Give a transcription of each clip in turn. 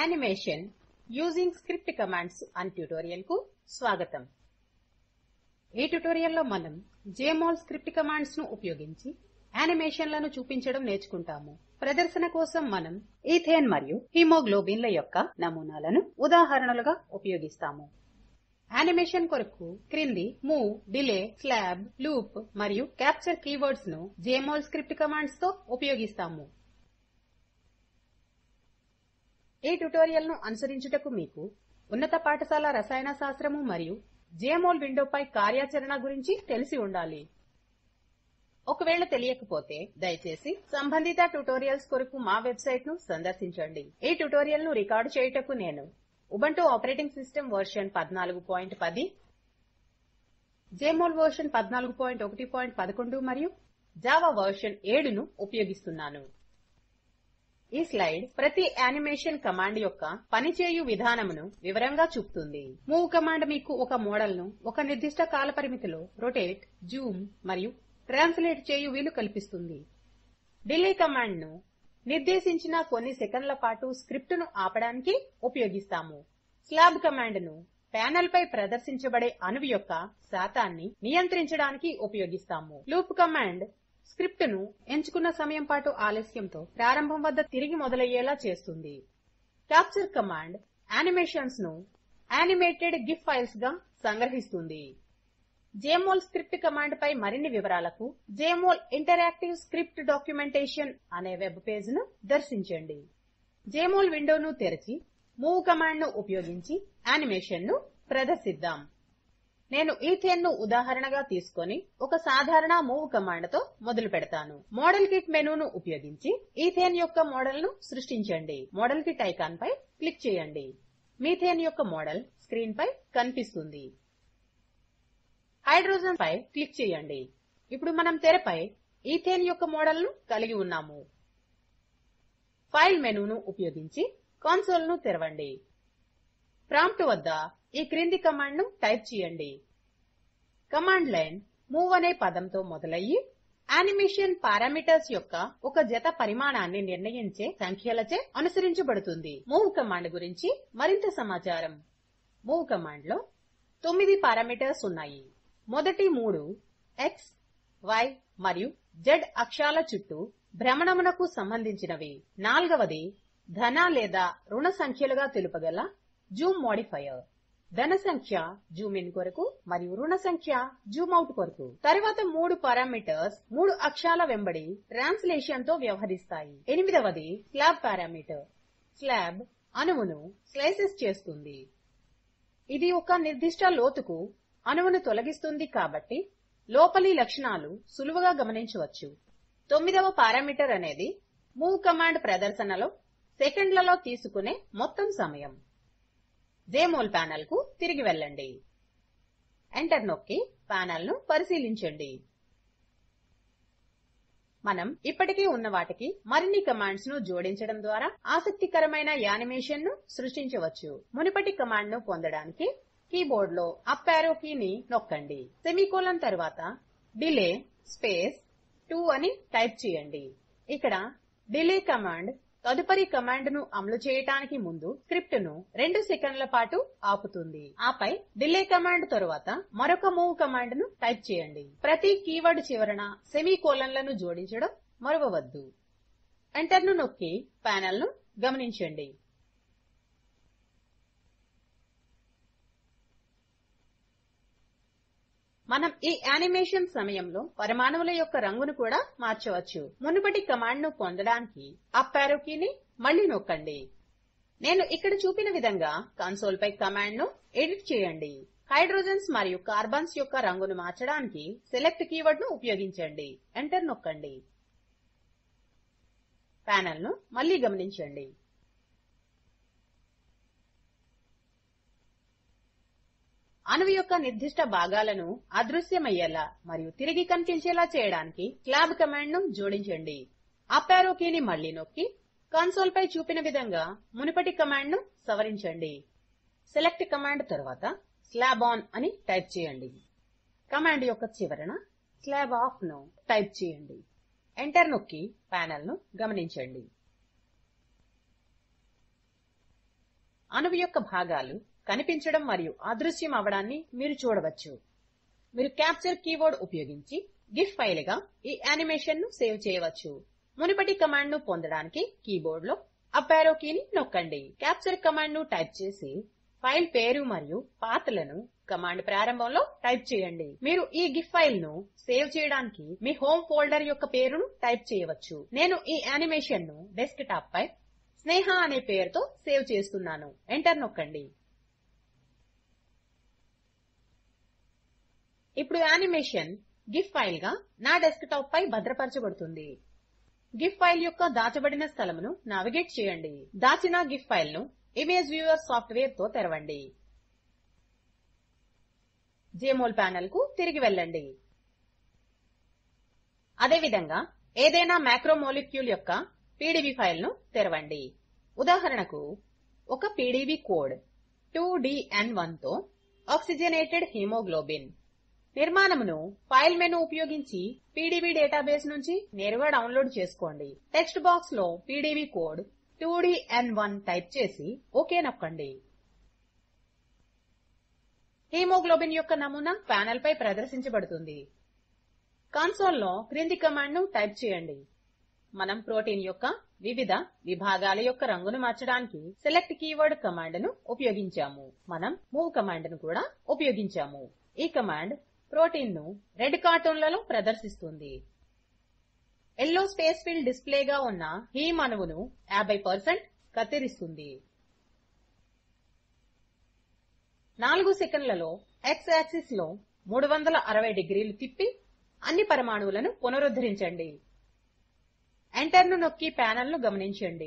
animation using script commands అని tutorial కు స్వాగతం ఈ ట్యుటోరియల్లో మనం జేఎంఆల్ స్క్రిప్ట్ కమాండ్స్ ను ఉపయోగించి యానిమేషన్లను చూపించడం నేర్చుకుంటాము ప్రదర్శన కోసం మనం ఈథేన్ మరియు హిమోగ్లోబిన్ల యొక్క నమూనాలను ఉదాహరణలుగా ఉపయోగిస్తాము యానిమేషన్ కొరకు క్రింది మూవ్ డిలే స్లాబ్ లూప్ మరియు క్యాప్చర్ కీవర్డ్స్ ను జేఎంఆల్ స్క్రిప్ట్ కమాండ్స్ తో ఉపయోగిస్తాము ఈ ట్యుటోరియల్ ను అనుసరించుటకు మీకు ఉన్నత పాఠశాల రసాయన శాస్త్రము మరియు జేఎంఆల్ విండోపై కార్యాచరణ గురించి తెలిసి ఉండాలి ఒకవేళ తెలియకపోతే దయచేసి సంబంధిత ట్యుటోరియల్స్ కొరకు మా వెబ్సైట్ ను సందర్శించండి ఈ ట్యుటోరియల్ ను రికార్డు చేయుటకు నేను Ubuntu operating system version 1410 Jmol version 14.1.11 మరియు జావా వర్షన్ 7 ను ఉపయోగిస్తున్నాను ఈ స్లైడ్ ప్రతి యానిమేషన్ కమాండ్ యొక్క పనిచేయు విధానమును వివరంగా చూపుతుంది మూవ్ కమాండ్ మీకు ఒక మోడల్ ను ఒక నిర్దిష్ట కాలపరిమితిలో రొటేట్ జూమ్ మరియు ట్రాన్స్లేట్ చేయు వీలు కల్పిస్తుంది డిలే కమాండ్ ను నిర్దేశించిన కొన్ని సెకన్ల పాటు స్క్రిప్ట్ ను ఆపడానికి ఉపయోగిస్తాము స్లాబ్ కమాండ్ ను ప్యానెల్ పై ప్రదర్శించబడే అణువు యొక్క శాతాన్ని నియంత్రించడానికి ఉపయోగిస్తాము లూప్ కమాండ్ స్క్రిప్ట్ ను ఎంచుకున్న సమయం పాటు ఆలస్యంతో ప్రారంభం వద్ద తిరిగి మొదలయ్యేలా చేస్తుంది క్యాప్చర్ కమాండ్ యానిమేషన్స్ ను యానిమేటెడ్ గిఫ్ ఫైల్స్ గా సంగ్రహిస్తుంది జేఎంఆల్ స్క్రిప్ట్ కమాండ్ పై మరిన్ని వివరాలకు జేఎంఆల్ ఇంటరాక్టివ్ స్క్రిప్ట్ డాక్యుమెంటేషన్ అనే వెబ్ పేజ్ ను దర్శించండి జేఎంఆల్ విండోను తెరచి మూవ్ కమాండ్ ను ఉపయోగించి యానిమేషన్ ను ప్రదర్శిద్దాం నేను ఈథేన్ ను ఉదాహరణగా తీసుకొని ఒక సాధారణ మూవ్ కమాండ్ తో మొదలు పెడతాను మోడల్ కిట్ మెనూను ఉపయోగించి ఈథేన్ యొక్క మోడల్ ను సృష్టించండి మోడల్ కిట్ ఐకాన్ పై క్లిక్ చేయండి మీథేన్ యొక్క మోడల్ స్క్రీన్ పై కనిపిస్తుంది హైడ్రోజన్ పై క్లిక్ చేయండి ఇప్పుడు మనం తెరపై ఈథేన్ యొక్క మోడల్ ను కలిగి ఉన్నాము ఫైల్ మెనూను ఉపయోగించి కన్సోల్ ను తెరవండి ప్రాంప్ట్ వద్ద ఈ క్రింది కమాండ్ ను టైప్ చేయండి కమాండ్ లైన్ మూవ్ అనే పదంతో మొదలయ్యి యానిమేషన్ పారామీటర్స్ యొక్క ఒక జత పరిమాణాన్ని నిర్ణయించే సంఖ్యలచే అనుసరించబడుతుంది మూవ్ కమాండ్ గురించి మరింత సమాచారం మూవ్ కమాండ్ లో తొమ్మిది పారామీటర్స్ ఉన్నాయి మొదటి మూడు x y మరియు z అక్షాల చుట్టూ భ్రమణమునకు సంబంధించినవి నాల్గవది ధన లేదా రుణ సంఖ్యలుగా తెలుపగల జూమ్ మోడిఫైయర్ ధన సంఖ్య జూమ్ ఇన్ కొరకు మరియు రుణ సంఖ్య జూమ్ అవుట్ కొరకు తరువాత మూడు పారామీటర్స్ మూడు అక్షాల వెంబడి ట్రాన్స్లేషన్ తో వ్యవహరిస్తాయి ఎనిమిదవది స్లాబ్ పారామీటర్ స్లాబ్ అణువును స్లైసెస్ చేస్తుంది ఇది ఒక నిర్దిష్ట లోతుకు అణువును తొలగిస్తుంది కాబట్టి లోపలి లక్షణాలు సులువుగా గమనించవచ్చు తొమ్మిదవ పారామీటర్ అనేది మూవ్ కమాండ్ ప్రదర్శనలో సెకండ్లలో తీసుకునే మొత్తం సమయం జేమోల్ ప్యానెల్ కు తిరిగి వెళ్ళండి ఎంటర్ నొక్కి ప్యానెల్ ను పరిశీలించండి మనం ఇప్పటికే ఉన్న వాటికి మరిన్ని కమాండ్స్ ను జోడించడం ద్వారా ఆసక్తికరమైన యానిమేషన్ ను సృష్టించవచ్చు మునుపటి కమాండ్ ను పొందడానికి కీబోర్డ్ లో అప్ యారో కీని నొక్కండి సెమీకోలన్ తరువాత డిలే స్పేస్ 2 అని టైప్ చేయండి ఇక్కడ డిలే కమాండ్ తదుపరి కమాండ్ ను అమలు చేయటానికి ముందు స్క్రిప్ట్ ను రెండు సెకండ్ల పాటు ఆపుతుంది ఆపై డిలే కమాండ్ తరువాత మరొక మూవ్ కమాండ్ ను టైప్ చేయండి ప్రతి కీవర్డ్ చివరన సెమీకోలన్లను జోడించడం మరవవద్దు ఎంటర్ ను నొక్కి ప్యానెల్ ను గమనించండి మనం ఈ యానిమేషన్ సమయంలో పరమాణువుల యొక్క రంగును కూడా మార్చవచ్చు మునుపటి కమాండ్ ను పొందడానికి అప్ యారో కీని మళ్ళీ నొక్కండి నేను ఇక్కడ చూపిన విధంగా కన్సోల్ పై కమాండ్ ను ఎడిట్ చేయండి హైడ్రోజన్స్ మరియు కార్బన్స్ యొక్క రంగును మార్చడానికి సెలెక్ట్ కీవర్డ్ ను ఉపయోగించండి ఎంటర్ నొక్కండి ప్యానెల్ ను మళ్ళీ గమనించండి అణువు యొక్క నిర్దిష్ట భాగాలను అదృశ్యమయ్యేలా మరియు తిరిగి కనిపించేలా చేయడానికి స్లాబ్ కమాండ్ ను జోడించండి అప్ యారో కీని మళ్ళీ నొక్కి కన్సోల్ పై చూపిన విధంగా మునుపటి కమాండ్ ను సవరించండి సెలెక్ట్ కమాండ్ తరువాత స్లాబ్ ఆన్ అని టైప్ చేయండి కమాండ్ యొక్క చివరన స్లాబ్ ఆఫ్ ను టైప్ చేయండి ఎంటర్ నొక్కి ప్యానెల్ ను గమనించండి అణువు యొక్క భాగాలు కనిపించడం మరియు అదృశ్యం అవడాన్ని మీరు చూడవచ్చు మీరు క్యాప్చర్ కీవర్డ్ ఉపయోగించి గిఫ్ ఫైల్ గా ఈ యానిమేషన్ ను సేవ్ చేయవచ్చు మునుపటి కమాండ్ ను పొందడానికి కీబోర్డ్ లో అప్ యారో కీని నొక్కండి క్యాప్చర్ కమాండ్ ను టైప్ చేసి ఫైల్ పేరు మరియు పాతలను కమాండ్ ప్రారంభంలో టైప్ చేయండి మీరు ఈ గిఫ్ ఫైల్ ను సేవ్ చేయడానికి మీ హోమ్ ఫోల్డర్ యొక్క పేరును టైప్ చేయవచ్చు నేను ఈ యానిమేషన్ ను డెస్క్ టాప్ పై స్నేహ అనే పేరుతో సేవ్ చేస్తున్నాను ఎంటర్ నొక్కండి ఇప్పుడు యానిమేషన్ గిఫ్ ఫైల్ గా నా డెస్క్ టాప్ పై భద్రపరచబడుతుంది గిఫ్ ఫైల్ యొక్క దాచబడిన స్థలమును నావిగేట్ చేయండి దాచిన గిఫ్ ఫైల్ ను ఇమేజ్ వ్యూవర్ సాఫ్ట్వేర్ తో తెరవండి జేమోల్ ప్యానెల్ కు తిరిగి వెళ్ళండి అదేవిధంగా ఏదైనా మ్యాక్రోమోలిక్యూల్ యొక్క పీడీబీ ఫైల్ ను తెరవండి ఉదాహరణకు ఒక పీడీబీ కోడ్ 2DN1 తో ఆక్సిజనేటెడ్ హిమోగ్లోబిన్ నిర్మాణమును ఫైల్ మెను ఉపయోగించి పీడీబీ డేటాబేస్ నుంచి నేరుగా డౌన్లోడ్ చేసుకోండి టెక్స్ట్ బాక్స్ లో పీడీబీ కోడ్ 2DN1 టైప్ చేసి ఓకే నొక్కండి హీమోగ్లోబిన్ యొక్క నమూనా ప్యానెల్ పై ప్రదర్శించబడుతుంది కన్సోల్ లో క్రింది కమాండ్ ను టైప్ చేయండి మనం ప్రోటీన్ యొక్క వివిధ విభాగాల యొక్క రంగును మార్చడానికి సెలెక్ట్ కీవర్డ్ కమాండ్ ను ఉపయోగించాము మనం మూవ్ కమాండ్ ను కూడా ఉపయోగించాము ఈ కమాండ్ ప్రోటీన్ ను రెడ్ కార్టూన్లలో ప్రదర్శిస్తుంది ఎల్లో స్పేస్ ఫిల్ డిస్ప్లేగా ఉన్న హీమ్ అణువును 50 కత్తిరిస్తుంది నాలుగు సెకండ్లలో x యాక్సిస్ లో 360 డిగ్రీలు తిప్పి అన్ని పరమాణువులను పునరుద్ధరించండి ఎంటర్ ను నొక్కి ప్యానెల్ ను గమనించండి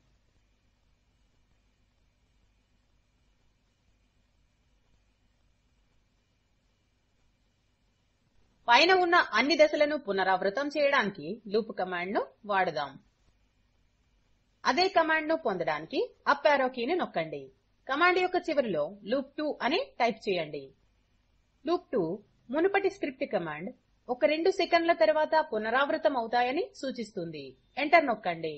పైన ఉన్న అన్ని దశలను పునరావృతం చేయడానికి లూప్ కమాండ్ ను వాడుదాం అదే కమాండ్ ను పొందడానికి అప్ యారో కీని నొక్కండి కమాండ్ యొక్క చివరిలో లూప్ 2 అని టైప్ చేయండి లూప్ 2 మునుపటి స్క్రిప్ట్ కమాండ్ ఒక రెండు సెకండ్ల తర్వాత పునరావృతం అవుతాయని సూచిస్తుంది ఎంటర్ నొక్కండి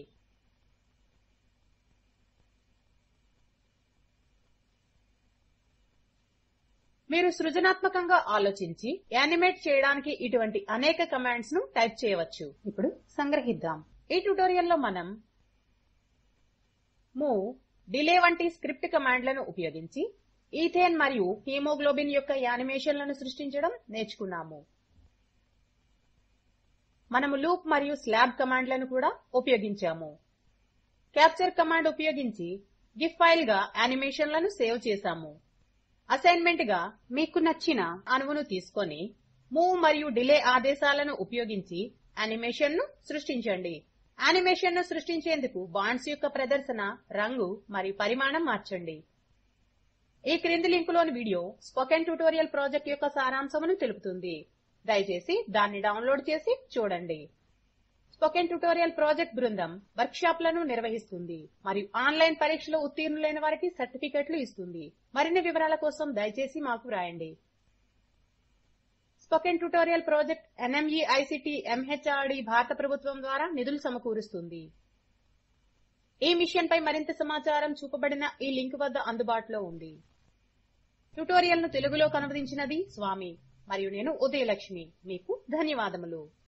మీరు సృజనాత్మకంగా ఆలోచించి యానిమేట్ చేయడానికి ఇటువంటి అనేక కమాండ్స్ ను టైప్ చేయవచ్చు ఇప్పుడు సంగ్రహిద్దాం ఈ ట్యుటోరియల్లో మనం మూవ్ డిలే వంటి స్క్రిప్ట్ కమాండ్లను ఉపయోగించి ఈథేన్ మరియు హీమోగ్లోబిన్ యొక్క యానిమేషన్లను సృష్టించడం నేర్చుకున్నాము మనము లూప్ మరియు స్లాబ్ కమాండ్లను కూడా ఉపయోగించాము క్యాప్చర్ కమాండ్ ఉపయోగించి గిఫ్ ఫైల్ గా యానిమేషన్లను సేవ్ చేశాము అసైన్మెంట్ గా మీకు నచ్చిన అణువును తీసుకొని మూవ్ మరియు డిలే ఆదేశాలను ఉపయోగించి యానిమేషన్ ను సృష్టించండి యానిమేషన్ ను సృష్టించేందుకు బాండ్స్ యొక్క ప్రదర్శన రంగు మరియు పరిమాణం మార్చండి ఈ క్రింది లింకులోని వీడియో స్పోకెన్ ట్యుటోరియల్ ప్రాజెక్ట్ యొక్క సారాంశమును తెలుపుతుంది దయచేసి దాన్ని డౌన్లోడ్ చేసి చూడండి స్పోకెన్ ట్యుటోరియల్ ప్రాజెక్ట్ బృందం వర్క్ షాప్లను నిర్వహిస్తుంది మరియు ఆన్లైన్ పరీక్షలో ఉత్తీర్ణులైన వారికి సర్టిఫికెట్లు ఇస్తుంది మరిన్ని వివరాల కోసం దయచేసి మాకు వ్రాయండి spoken tutorial project NMEICT MHRD భారత ప్రభుత్వం ద్వారా నిధులు సమకూరుస్తుంది ఈ మిషన్ పై మరింత సమాచారం చూపబడిన ఈ లింక్ వద్ద అందుబాటులో ఉంది ట్యుటోరియల్ ను తెలుగులో కనువదించినది స్వామి మరియు నేను ఉదయలక్ష్మి మీకు ధన్యవాదములు